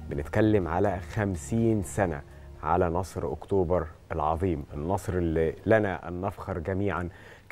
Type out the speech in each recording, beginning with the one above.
بنتكلم على خمسين سنة على نصر أكتوبر العظيم النصر اللي لنا أن نفخر جميعا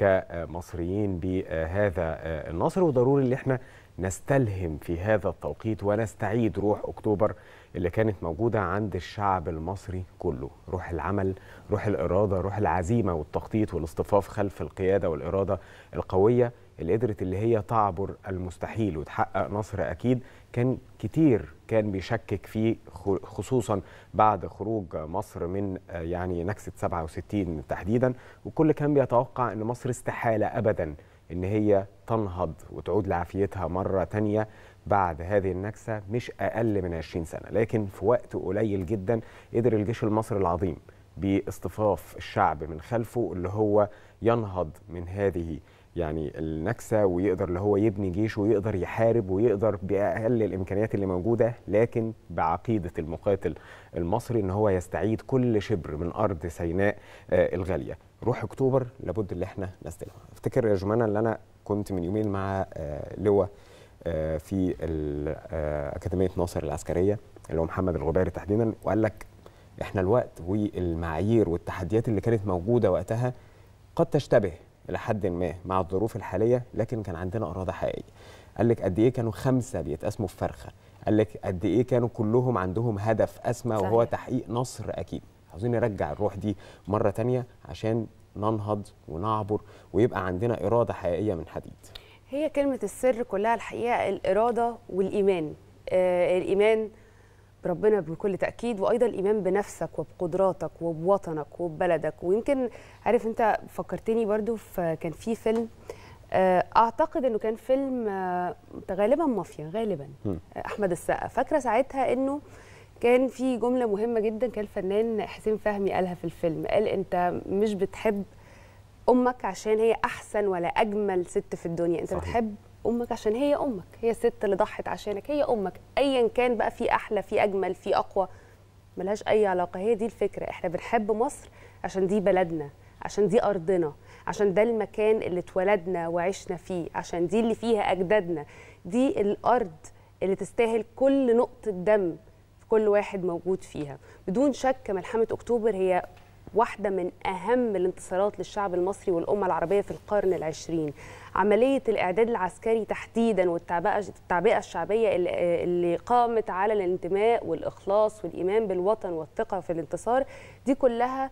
كمصريين بهذا النصر وضروري اللي احنا نستلهم في هذا التوقيت ونستعيد روح أكتوبر اللي كانت موجودة عند الشعب المصري كله روح العمل روح الإرادة روح العزيمة والتخطيط والاصطفاف خلف القيادة والإرادة القوية اللي قدرت اللي هي تعبر المستحيل وتحقق نصر أكيد كان كتير كان بيشكك فيه خصوصا بعد خروج مصر من يعني نكسة 67 تحديدا وكل كان بيتوقع أن مصر استحالة أبدا ان هي تنهض وتعود لعافيتها مره تانية بعد هذه النكسه مش اقل من 20 سنه لكن في وقت قليل جدا قدر الجيش المصري العظيم باصطفاف الشعب من خلفه اللي هو ينهض من هذه يعني النكسه ويقدر اللي هو يبني جيش ويقدر يحارب ويقدر باقل الامكانيات اللي موجوده لكن بعقيده المقاتل المصري ان هو يستعيد كل شبر من ارض سيناء آه الغاليه روح اكتوبر لابد اللي احنا نستلمها افتكر يا جمانه اللي انا كنت من يومين مع آه لواء آه في اكاديميه ناصر العسكريه اللي هو محمد الغباري تحديدا وقال لك احنا الوقت والمعايير والتحديات اللي كانت موجوده وقتها قد تشتبه الى حد ما مع الظروف الحاليه لكن كان عندنا اراده حقيقيه قال لك قد ايه كانوا خمسه بيتقسموا في فرخه قال لك قد ايه كانوا كلهم عندهم هدف اسمى صحيح. وهو تحقيق نصر اكيد عاوزين نرجع الروح دي مره تانية عشان ننهض ونعبر ويبقى عندنا اراده حقيقيه من حديد هي كلمه السر كلها الحقيقه الاراده والايمان آه الايمان بربنا بكل تاكيد وايضا الايمان بنفسك وبقدراتك وبوطنك وببلدك ويمكن عارف انت فكرتني برضو في كان في فيلم اعتقد انه كان فيلم غالبا مافيا غالبا احمد السقا فاكره ساعتها انه كان في جمله مهمه جدا كان الفنان حسين فهمي قالها في الفيلم قال انت مش بتحب امك عشان هي احسن ولا اجمل ست في الدنيا انت صحيح. بتحب امك عشان هي امك هي الست اللي ضحت عشانك هي امك ايا كان بقى في احلى في اجمل في اقوى ملهاش اي علاقه هي دي الفكره احنا بنحب مصر عشان دي بلدنا عشان دي ارضنا عشان ده المكان اللي اتولدنا وعشنا فيه عشان دي اللي فيها اجدادنا دي الارض اللي تستاهل كل نقطه دم في كل واحد موجود فيها بدون شك ملحمه اكتوبر هي واحدة من أهم الانتصارات للشعب المصري والأمة العربية في القرن العشرين عملية الإعداد العسكري تحديدا والتعبئة الشعبية اللي, اللي قامت على الانتماء والإخلاص والإيمان بالوطن والثقة في الانتصار دي كلها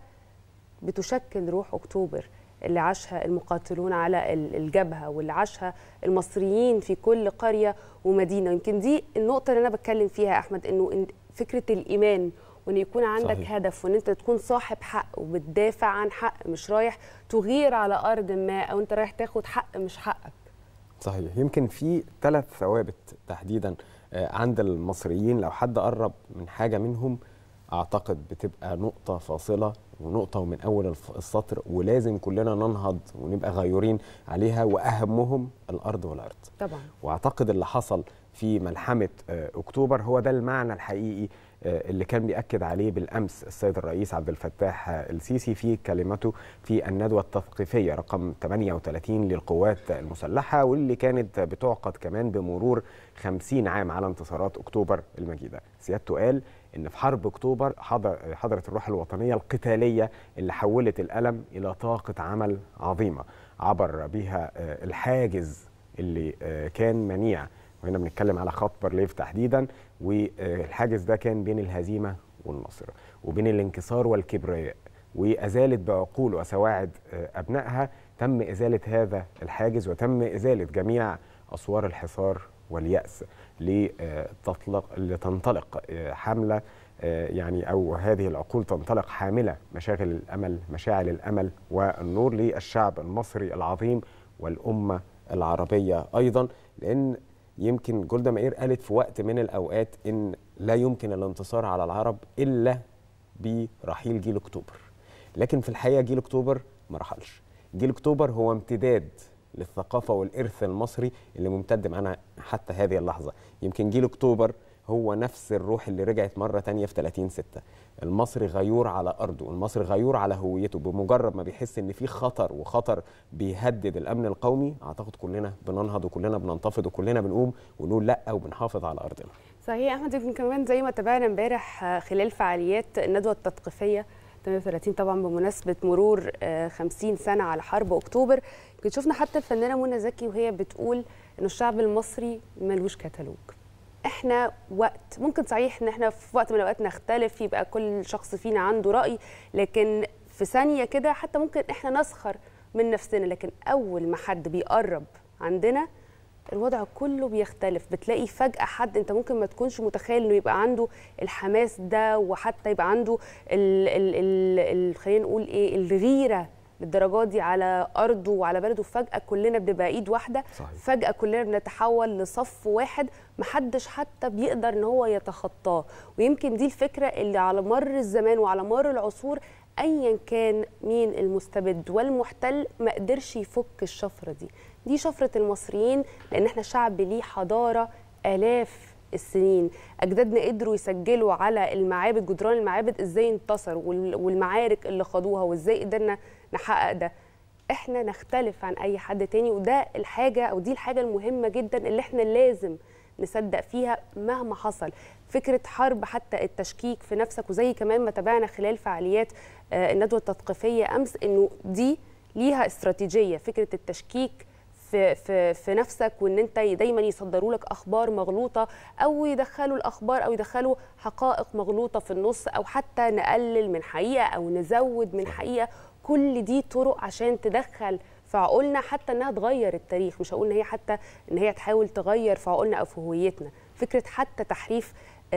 بتشكل روح أكتوبر اللي عاشها المقاتلون على الجبهة واللي عاشها المصريين في كل قرية ومدينة يمكن دي النقطة اللي أنا بتكلم فيها أحمد إنه فكرة الإيمان وان يكون عندك صحيح. هدف وان انت تكون صاحب حق وبتدافع عن حق مش رايح تغير على ارض ما او انت رايح تاخد حق مش حقك صحيح يمكن في ثلاث ثوابت تحديدا عند المصريين لو حد قرب من حاجه منهم اعتقد بتبقى نقطه فاصله ونقطه ومن اول السطر ولازم كلنا ننهض ونبقى غيورين عليها واهمهم الارض والارض طبعا واعتقد اللي حصل في ملحمه اكتوبر هو ده المعنى الحقيقي اللي كان بيأكد عليه بالأمس السيد الرئيس عبد الفتاح السيسي في كلمته في الندوة التثقيفية رقم 38 للقوات المسلحة واللي كانت بتعقد كمان بمرور 50 عام على انتصارات أكتوبر المجيدة سيادته قال إن في حرب أكتوبر حضر حضرت الروح الوطنية القتالية اللي حولت الألم إلى طاقة عمل عظيمة عبر بها الحاجز اللي كان منيع وهنا بنتكلم على خط بارليف تحديدا والحاجز ده كان بين الهزيمه والنصر وبين الانكسار والكبرياء وازالت بعقول وسواعد ابنائها تم ازاله هذا الحاجز وتم ازاله جميع اسوار الحصار والياس لتطلق لتنطلق حمله يعني او هذه العقول تنطلق حامله مشاغل الامل مشاعل الامل والنور للشعب المصري العظيم والامه العربيه ايضا لان يمكن جولدا مائير قالت في وقت من الاوقات ان لا يمكن الانتصار على العرب الا برحيل جيل اكتوبر لكن في الحقيقه جيل اكتوبر ما رحلش جيل اكتوبر هو امتداد للثقافه والارث المصري اللي ممتد معانا حتى هذه اللحظه يمكن جيل اكتوبر هو نفس الروح اللي رجعت مرة تانية في 30 ستة المصري غيور على أرضه المصري غيور على هويته بمجرد ما بيحس إن في خطر وخطر بيهدد الأمن القومي أعتقد كلنا بننهض وكلنا بننتفض وكلنا بنقوم ونقول لأ وبنحافظ على أرضنا صحيح احمد يمكن كمان زي ما تابعنا امبارح خلال فعاليات الندوه التثقيفيه 38 طبعا بمناسبه مرور 50 سنه على حرب اكتوبر يمكن شفنا حتى الفنانه منى زكي وهي بتقول انه الشعب المصري ملوش كتالوج احنا وقت ممكن صحيح ان احنا في وقت من الاوقات نختلف يبقى كل شخص فينا عنده راي لكن في ثانيه كده حتى ممكن احنا نسخر من نفسنا لكن اول ما حد بيقرب عندنا الوضع كله بيختلف بتلاقي فجأة حد انت ممكن ما تكونش متخيل انه يبقى عنده الحماس ده وحتى يبقى عنده ال ال ال ال خلينا نقول ايه الغيرة للدرجات دي على ارضه وعلى بلده فجأة كلنا بنبقى ايد واحدة صحيح. فجأة كلنا بنتحول لصف واحد محدش حتى بيقدر ان هو يتخطاه ويمكن دي الفكرة اللي على مر الزمان وعلى مر العصور ايا كان مين المستبد والمحتل ما قدرش يفك الشفره دي دي شفره المصريين لان احنا شعب ليه حضاره الاف السنين اجدادنا قدروا يسجلوا على المعابد جدران المعابد ازاي انتصروا والمعارك اللي خاضوها وازاي قدرنا نحقق ده احنا نختلف عن اي حد تاني وده الحاجه او دي الحاجه المهمه جدا اللي احنا لازم نصدق فيها مهما حصل فكره حرب حتى التشكيك في نفسك وزي كمان ما تابعنا خلال فعاليات الندوه التثقيفيه امس انه دي ليها استراتيجيه فكره التشكيك في في في نفسك وان انت دايما يصدروا لك اخبار مغلوطه او يدخلوا الاخبار او يدخلوا حقائق مغلوطه في النص او حتى نقلل من حقيقه او نزود من حقيقه كل دي طرق عشان تدخل في عقولنا حتى انها تغير التاريخ مش هقول ان هي حتى ان هي تحاول تغير في عقولنا او في هويتنا فكره حتى تحريف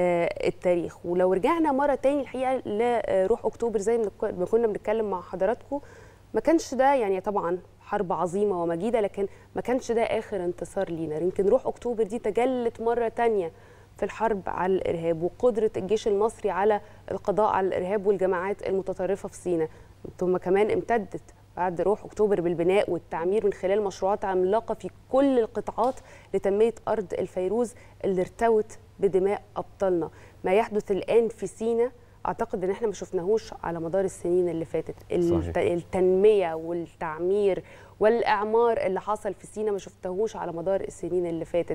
التاريخ ولو رجعنا مره تاني الحقيقه لروح اكتوبر زي ما كنا بنتكلم مع حضراتكم ما كانش ده يعني طبعا حرب عظيمه ومجيده لكن ما كانش ده اخر انتصار لينا يمكن روح اكتوبر دي تجلت مره تانية في الحرب على الارهاب وقدره الجيش المصري على القضاء على الارهاب والجماعات المتطرفه في سيناء ثم كمان امتدت بعد روح اكتوبر بالبناء والتعمير من خلال مشروعات عملاقه في كل القطاعات لتنميه ارض الفيروز اللي ارتوت بدماء ابطالنا ما يحدث الان في سيناء اعتقد ان احنا ما شفناهوش على مدار السنين اللي فاتت صحيح. التنميه والتعمير والاعمار اللي حصل في سينا ما شفتهوش على مدار السنين اللي فاتت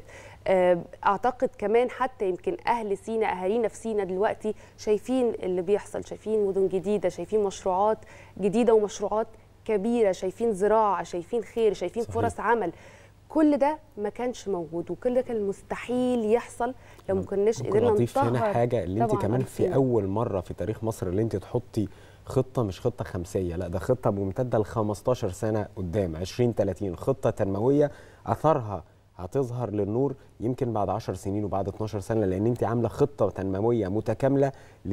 اعتقد كمان حتى يمكن اهل سينا اهالينا في سينا دلوقتي شايفين اللي بيحصل شايفين مدن جديده شايفين مشروعات جديده ومشروعات كبيره شايفين زراعه شايفين خير شايفين صحيح. فرص عمل كل ده ما كانش موجود وكل ده كان مستحيل يحصل لو ما كناش ممكن قدرنا اضيف هنا نطهر حاجه اللي انت طبعاً كمان أرض في سيناء. اول مره في تاريخ مصر اللي انت تحطي خطه مش خطه خمسيه لا ده خطه ممتده ل 15 سنه قدام 20 30 خطه تنمويه اثرها هتظهر للنور يمكن بعد 10 سنين وبعد 12 سنه لان انت عامله خطه تنمويه متكامله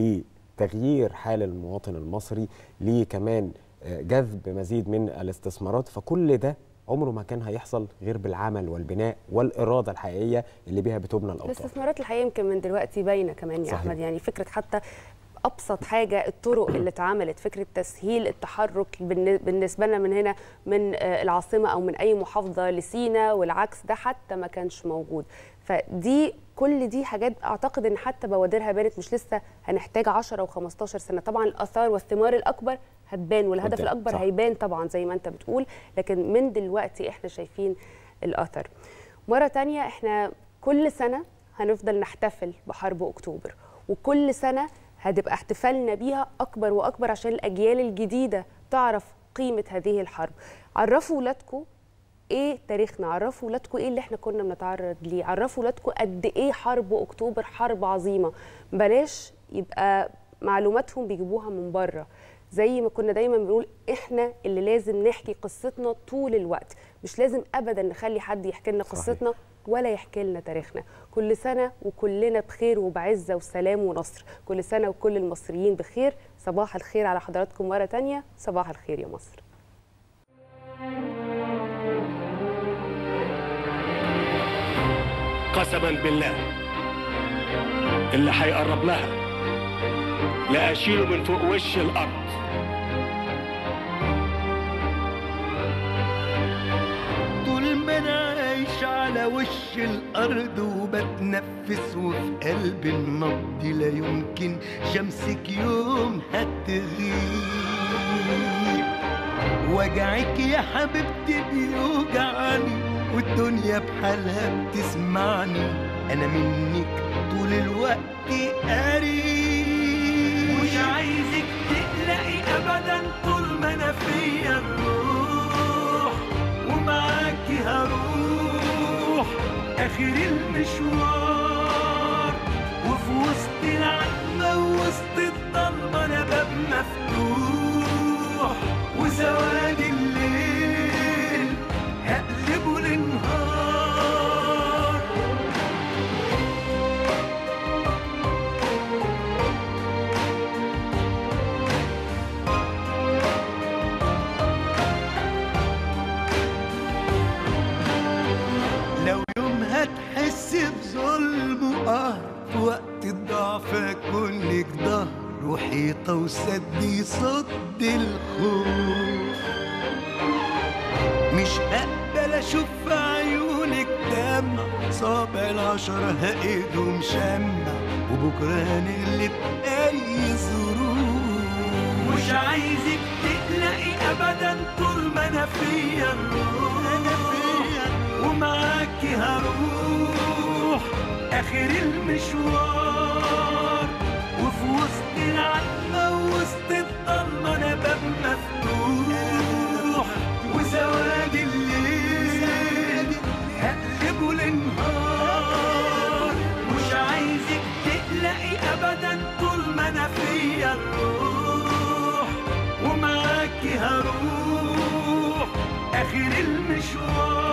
لتغيير حال المواطن المصري لكمان آه، جذب مزيد من الاستثمارات فكل ده عمره ما كان هيحصل غير بالعمل والبناء والاراده الحقيقيه اللي بيها بتبنى الاوطان الاستثمارات الحقيقه يمكن من دلوقتي باينه كمان يا صحيح. احمد يعني فكره حتى ابسط حاجه الطرق اللي اتعملت فكره تسهيل التحرك بالن- بالنسبه لنا من هنا من آه، العاصمه او من اي محافظه لسينا والعكس ده حتى ما كانش موجود فدي كل دي حاجات اعتقد ان حتى بوادرها بانت مش لسه هنحتاج 10 و15 سنه طبعا الاثار والثمار الاكبر هتبان والهدف قدام، الاكبر صح. هيبان طبعا زي ما انت بتقول لكن من دلوقتي احنا شايفين الاثر مره تانية احنا كل سنه هنفضل نحتفل بحرب اكتوبر وكل سنه هتبقى احتفالنا بيها اكبر واكبر عشان الاجيال الجديده تعرف قيمه هذه الحرب عرفوا ولادكم ايه تاريخنا عرفوا ولادكم ايه اللي احنا كنا بنتعرض ليه عرفوا ولادكم قد ايه حرب اكتوبر حرب عظيمه بلاش يبقى معلوماتهم بيجيبوها من بره زي ما كنا دايما بنقول احنا اللي لازم نحكي قصتنا طول الوقت مش لازم ابدا نخلي حد يحكي لنا صحيح. قصتنا ولا يحكي لنا تاريخنا كل سنه وكلنا بخير وبعزه وسلام ونصر كل سنه وكل المصريين بخير صباح الخير على حضراتكم مره تانية صباح الخير يا مصر قسما بالله اللي هيقرب لها لا اشيله من فوق وش الارض طول ما انا عايش على وش الارض وبتنفس وفي قلبي النبض لا يمكن شمسك يوم هتغيب وجعك يا حبيبتي بيوجعني والدنيا بحالها بتسمعني انا منك طول الوقت قريب مش عايزك تقلقي ابدا طول ما انا فيا الروح ومعاكي هروح اخر المشوار وفي وسط العتمة وسط الضلمة انا باب مفتوح وسواد الليل هقلبه لنهار لو يوم هتحس بظلم وقهر في وقت الضعف كلك ظهر وحيطة وسد يصد الخوف مش هقبل اشوف في عيونك دمع صابع العشرة هقيده مشمع وبكرة هنقلب أي ظروف مش عايزك تقلقي ابدا طول ما انا فيا الروح أنا فيا ومعاكي هروح اخر المشوار وفي وسط العتمة وسط الضلمة انا باب مفتوح وزواج الليل هقلبه لنهار مش عايزك تقلقي ابدا طول ما انا فيا الروح ومعاكي هروح اخر المشوار